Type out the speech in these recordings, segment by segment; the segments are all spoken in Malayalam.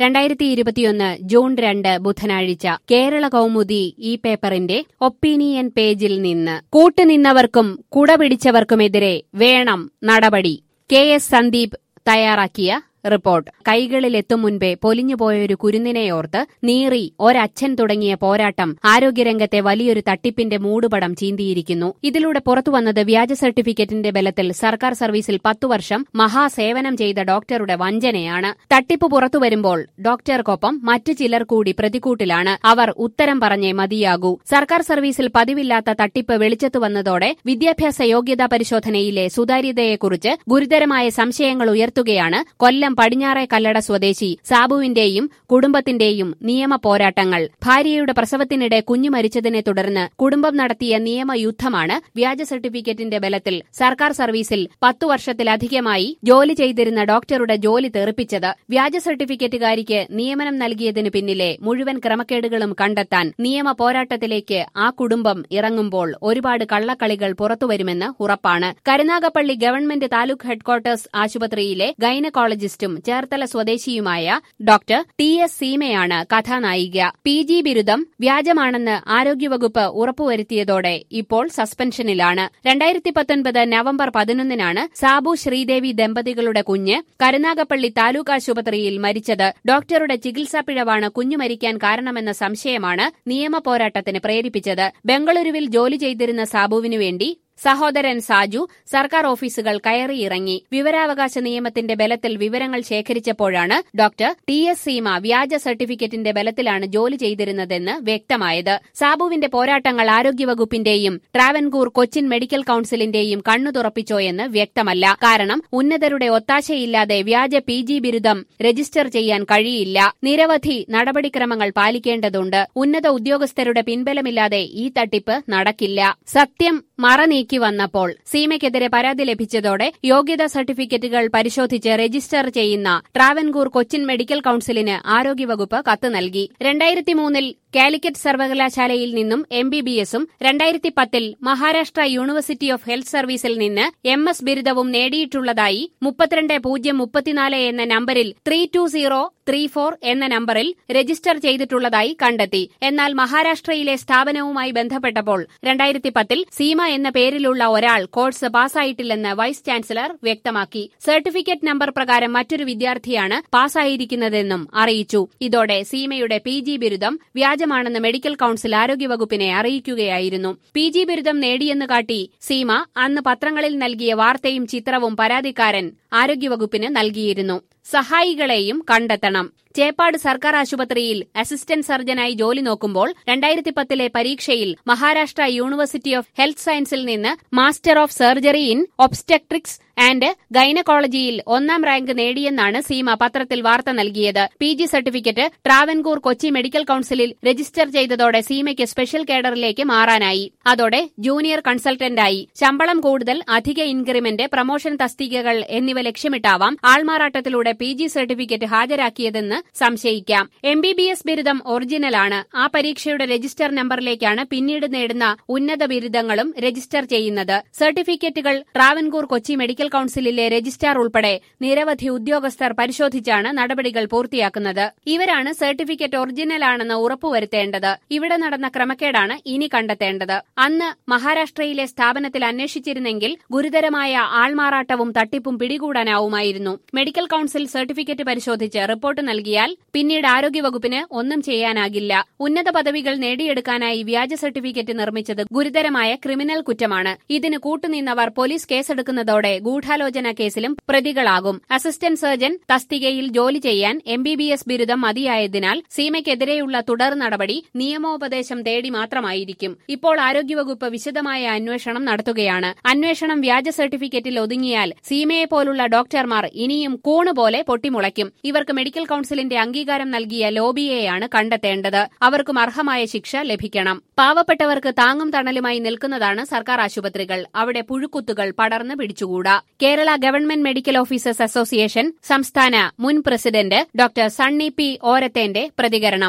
രണ്ടായിരത്തി ഇരുപത്തിയൊന്ന് ജൂൺ രണ്ട് ബുധനാഴ്ച കേരള കൗമുദി ഈ പേപ്പറിന്റെ ഒപ്പീനിയൻ പേജിൽ നിന്ന് കൂട്ടുനിന്നവർക്കും കുടപിടിച്ചവർക്കുമെതിരെ വേണം നടപടി കെ എസ് സന്ദീപ് തയ്യാറാക്കിയ റിപ്പോർട്ട് കൈകളിലെത്തും മുൻപേ പൊലിഞ്ഞുപോയൊരു കുരുന്നിനെയോർത്ത് നീറി ഒരച്ഛൻ തുടങ്ങിയ പോരാട്ടം ആരോഗ്യരംഗത്തെ വലിയൊരു തട്ടിപ്പിന്റെ മൂടുപടം ചീന്തിയിരിക്കുന്നു ഇതിലൂടെ പുറത്തുവന്നത് വ്യാജ സർട്ടിഫിക്കറ്റിന്റെ ബലത്തിൽ സർക്കാർ സർവീസിൽ പത്തു വർഷം മഹാസേവനം ചെയ്ത ഡോക്ടറുടെ വഞ്ചനയാണ് തട്ടിപ്പ് പുറത്തുവരുമ്പോൾ ഡോക്ടർക്കൊപ്പം മറ്റു ചിലർ കൂടി പ്രതിക്കൂട്ടിലാണ് അവർ ഉത്തരം പറഞ്ഞേ മതിയാകൂ സർക്കാർ സർവീസിൽ പതിവില്ലാത്ത തട്ടിപ്പ് വെളിച്ചത്തു വന്നതോടെ വിദ്യാഭ്യാസ യോഗ്യതാ പരിശോധനയിലെ സുതാര്യതയെക്കുറിച്ച് ഗുരുതരമായ സംശയങ്ങൾ ഉയർത്തുകയാണ് കൊല്ലം പടിഞ്ഞാറെ കല്ലട സ്വദേശി സാബുവിന്റെയും കുടുംബത്തിന്റെയും നിയമ പോരാട്ടങ്ങൾ ഭാര്യയുടെ പ്രസവത്തിനിടെ കുഞ്ഞു മരിച്ചതിനെ തുടർന്ന് കുടുംബം നടത്തിയ നിയമയുദ്ധമാണ് വ്യാജ സർട്ടിഫിക്കറ്റിന്റെ ബലത്തിൽ സർക്കാർ സർവീസിൽ പത്തു വർഷത്തിലധികമായി ജോലി ചെയ്തിരുന്ന ഡോക്ടറുടെ ജോലി തെറിപ്പിച്ചത് വ്യാജ സർട്ടിഫിക്കറ്റുകാരിക്ക് നിയമനം നൽകിയതിനു പിന്നിലെ മുഴുവൻ ക്രമക്കേടുകളും കണ്ടെത്താൻ നിയമ പോരാട്ടത്തിലേക്ക് ആ കുടുംബം ഇറങ്ങുമ്പോൾ ഒരുപാട് കള്ളക്കളികൾ പുറത്തുവരുമെന്ന് ഉറപ്പാണ് കരുനാഗപ്പള്ളി ഗവൺമെന്റ് താലൂക്ക് ഹെഡ്ക്വാർട്ടേഴ്സ് ആശുപത്രിയിലെ ഗൈനക്കോളജിസ്റ്റും ചേർത്തല സ്വദേശിയുമായ ഡോക്ടർ ടി എസ് സീമയാണ് കഥാനായിക പി ജി ബിരുദം വ്യാജമാണെന്ന് ആരോഗ്യവകുപ്പ് ഉറപ്പുവരുത്തിയതോടെ ഇപ്പോൾ സസ്പെൻഷനിലാണ് രണ്ടായിരത്തി പത്തൊൻപത് നവംബർ പതിനൊന്നിനാണ് സാബു ശ്രീദേവി ദമ്പതികളുടെ കുഞ്ഞ് കരുനാഗപ്പള്ളി താലൂക്ക് ആശുപത്രിയിൽ മരിച്ചത് ഡോക്ടറുടെ ചികിത്സാ പിഴവാണ് കുഞ്ഞു മരിക്കാൻ കാരണമെന്ന സംശയമാണ് നിയമ പോരാട്ടത്തിന് പ്രേരിപ്പിച്ചത് ബംഗളൂരുവിൽ ജോലി ചെയ്തിരുന്ന സാബുവിനു വേണ്ടി സഹോദരൻ സാജു സർക്കാർ ഓഫീസുകൾ കയറിയിറങ്ങി വിവരാവകാശ നിയമത്തിന്റെ ബലത്തിൽ വിവരങ്ങൾ ശേഖരിച്ചപ്പോഴാണ് ഡോക്ടർ ടി എസ് സീമ വ്യാജ സർട്ടിഫിക്കറ്റിന്റെ ബലത്തിലാണ് ജോലി ചെയ്തിരുന്നതെന്ന് വ്യക്തമായത് സാബുവിന്റെ പോരാട്ടങ്ങൾ ആരോഗ്യവകുപ്പിന്റെയും ട്രാവൻകൂർ കൊച്ചിൻ മെഡിക്കൽ കൌൺസിലിന്റെയും കണ്ണു തുറപ്പിച്ചോയെന്ന് വ്യക്തമല്ല കാരണം ഉന്നതരുടെ ഒത്താശയില്ലാതെ വ്യാജ പി ജി ബിരുദം രജിസ്റ്റർ ചെയ്യാൻ കഴിയില്ല നിരവധി നടപടിക്രമങ്ങൾ പാലിക്കേണ്ടതുണ്ട് ഉന്നത ഉദ്യോഗസ്ഥരുടെ പിൻബലമില്ലാതെ ഈ തട്ടിപ്പ് നടക്കില്ല സത്യം മറനീക്കി വന്നപ്പോൾ സീമയ്ക്കെതിരെ പരാതി ലഭിച്ചതോടെ യോഗ്യതാ സർട്ടിഫിക്കറ്റുകൾ പരിശോധിച്ച് രജിസ്റ്റർ ചെയ്യുന്ന ട്രാവൻകൂർ കൊച്ചിൻ മെഡിക്കൽ കൌൺസിലിന് ആരോഗ്യവകുപ്പ് കത്ത് നൽകി രണ്ടായിരത്തി മൂന്നിൽ കാലിക്കറ്റ് സർവകലാശാലയിൽ നിന്നും എം ബി ബി എസും രണ്ടായിരത്തി പത്തിൽ മഹാരാഷ്ട്ര യൂണിവേഴ്സിറ്റി ഓഫ് ഹെൽത്ത് സർവീസിൽ നിന്ന് എം എസ് ബിരുദവും നേടിയിട്ടുള്ളതായി മുപ്പത്തിരണ്ട് പൂജ്യം മുപ്പത്തിനാല് എന്ന നമ്പറിൽ three two zero three four എന്ന നമ്പറിൽ രജിസ്റ്റർ ചെയ്തിട്ടുള്ളതായി കണ്ടെത്തി എന്നാൽ മഹാരാഷ്ട്രയിലെ സ്ഥാപനവുമായി ബന്ധപ്പെട്ടപ്പോൾ രണ്ടായിരത്തി പത്തിൽ സീമ എന്ന പേരിലുള്ള ഒരാൾ കോഴ്സ് പാസ്സായിട്ടില്ലെന്ന് വൈസ് ചാൻസലർ വ്യക്തമാക്കി സർട്ടിഫിക്കറ്റ് നമ്പർ പ്രകാരം മറ്റൊരു വിദ്യാർത്ഥിയാണ് പാസ്സായിരിക്കുന്നതെന്നും അറിയിച്ചു ഇതോടെ സീമയുടെ പി ജി ബിരുദം വ്യാജമാണെന്ന് മെഡിക്കൽ കൌൺസിൽ ആരോഗ്യവകുപ്പിനെ അറിയിക്കുകയായിരുന്നു പി ജി ബിരുദം നേടിയെന്ന് കാട്ടി സീമ അന്ന് പത്രങ്ങളിൽ നൽകിയ വാർത്തയും ചിത്രവും പരാതിക്കാരൻ ആരോഗ്യവകുപ്പിന് നൽകിയിരുന്നു സഹായികളെയും കണ്ടെത്തണം ചേപ്പാട് സർക്കാർ ആശുപത്രിയിൽ അസിസ്റ്റന്റ് സർജനായി ജോലി നോക്കുമ്പോൾ രണ്ടായിരത്തി പത്തിലെ പരീക്ഷയിൽ മഹാരാഷ്ട്ര യൂണിവേഴ്സിറ്റി ഓഫ് ഹെൽത്ത് സയൻസിൽ നിന്ന് master of surgery in obstetrics and ഗൈനക്കോളജിയിൽ ഒന്നാം റാങ്ക് നേടിയെന്നാണ് സീമ പത്രത്തിൽ വാർത്ത നൽകിയത് P G certificate Travancore Kochi medical കൌൺസിലിൽ രജിസ്റ്റർ ചെയ്തതോടെ സീമയ്ക്ക് സ്പെഷ്യൽ കേഡറിലേക്ക് മാറാനായി അതോടെ ജൂനിയർ കൺസൾട്ടന്റായി ശമ്പളം കൂടുതൽ അധിക ഇൻക്രിമെന്റ് പ്രമോഷൻ തസ്തികകൾ എന്നിവ ലക്ഷ്യമിട്ടാവാം ആൾമാറാട്ടത്തിലൂടെ പി ജി സർട്ടിഫിക്കറ്റ് ഹാജരാക്കിയതെന്ന് സംശയിക്കാം എം ബി ബി എസ് ബിരുദം ഒറിജിനലാണ് ആ പരീക്ഷയുടെ രജിസ്റ്റർ നമ്പറിലേക്കാണ് പിന്നീട് നേടുന്ന ഉന്നത ബിരുദങ്ങളും രജിസ്റ്റർ ചെയ്യുന്നത് സർട്ടിഫിക്കറ്റുകൾ ട്രാവൻകൂർ കൊച്ചി മെഡിക്കൽ കൌൺസിലിലെ രജിസ്ട്രാർ ഉൾപ്പെടെ നിരവധി ഉദ്യോഗസ്ഥർ പരിശോധിച്ചാണ് നടപടികൾ പൂർത്തിയാക്കുന്നത് ഇവരാണ് സർട്ടിഫിക്കറ്റ് ഒറിജിനലാണെന്ന് ഉറപ്പുവരുത്തേണ്ടത് ഇവിടെ നടന്ന ക്രമക്കേടാണ് ഇനി കണ്ടെത്തേണ്ടത് അന്ന് മഹാരാഷ്ട്രയിലെ സ്ഥാപനത്തിൽ അന്വേഷിച്ചിരുന്നെങ്കിൽ ഗുരുതരമായ ആൾമാറാട്ടവും തട്ടിപ്പും പിടികൂടാനാവുമായിരുന്നു മെഡിക്കൽ കൌൺസിൽ സർട്ടിഫിക്കറ്റ് പരിശോധിച്ച് റിപ്പോർട്ട് നൽകിയാൽ പിന്നീട് ആരോഗ്യവകുപ്പിന് ഒന്നും ചെയ്യാനാകില്ല ഉന്നത പദവികൾ നേടിയെടുക്കാനായി വ്യാജ സർട്ടിഫിക്കറ്റ് നിർമ്മിച്ചത് ഗുരുതരമായ ക്രിമിനൽ കുറ്റമാണ് ഇതിന് കൂട്ടുനിന്നവർ പോലീസ് കേസെടുക്കുന്നതോടെ ഗൂഢാലോചന കേസിലും പ്രതികളാകും അസിസ്റ്റന്റ് സർജൻ തസ്തികയിൽ ജോലി ചെയ്യാൻ എം ബി ബി എസ് ബിരുദം മതിയായതിനാൽ സീമയ്ക്കെതിരെയുള്ള തുടർ നടപടി നിയമോപദേശം തേടി മാത്രമായിരിക്കും ഇപ്പോൾ ആരോഗ്യവകുപ്പ് വിശദമായ അന്വേഷണം നടത്തുകയാണ് അന്വേഷണം വ്യാജ സർട്ടിഫിക്കറ്റിൽ ഒതുങ്ങിയാൽ സീമയെ പോലുള്ള ഡോക്ടർമാർ ഇനിയും കൂണുപോലെ പൊട്ടിമുളയ്ക്കും ഇവർക്ക് മെഡിക്കൽ കൌൺസിലിന്റെ അംഗീകാരം നൽകിയ ലോബിയെയാണ് കണ്ടെത്തേണ്ടത് അവർക്കും അർഹമായ ശിക്ഷ ലഭിക്കണം പാവപ്പെട്ടവർക്ക് താങ്ങും തണലുമായി നിൽക്കുന്നതാണ് സർക്കാർ ആശുപത്രികൾ അവിടെ പുഴുക്കുത്തുകൾ പടർന്ന് പിടിച്ചുകൂടാ Kerala government medical officers association സംസ്ഥാന മുൻ പ്രസിഡന്റ് ഡോക്ടർ സണ്ണി പി ഓരത്തേന്റെ പ്രതികരണം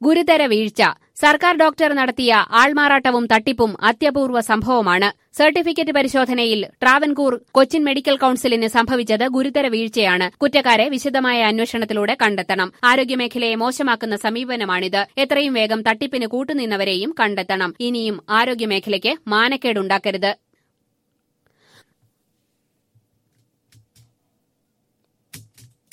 ഗുരുതര വീഴ്ച സർക്കാർ ഡോക്ടർ നടത്തിയ ആൾമാറാട്ടവും തട്ടിപ്പും അത്യപൂർവ സംഭവമാണ് സർട്ടിഫിക്കറ്റ് പരിശോധനയിൽ ട്രാവൻകൂർ കൊച്ചിൻ മെഡിക്കൽ കൌൺസിലിന് സംഭവിച്ചത് ഗുരുതര വീഴ്ചയാണ് കുറ്റക്കാരെ വിശദമായ അന്വേഷണത്തിലൂടെ കണ്ടെത്തണം ആരോഗ്യമേഖലയെ മോശമാക്കുന്ന സമീപനമാണിത് എത്രയും വേഗം തട്ടിപ്പിന് കൂട്ടുനിന്നവരെയും കണ്ടെത്തണം ഇനിയും ആരോഗ്യമേഖലയ്ക്ക് മാനക്കേടുണ്ടാക്കരുത്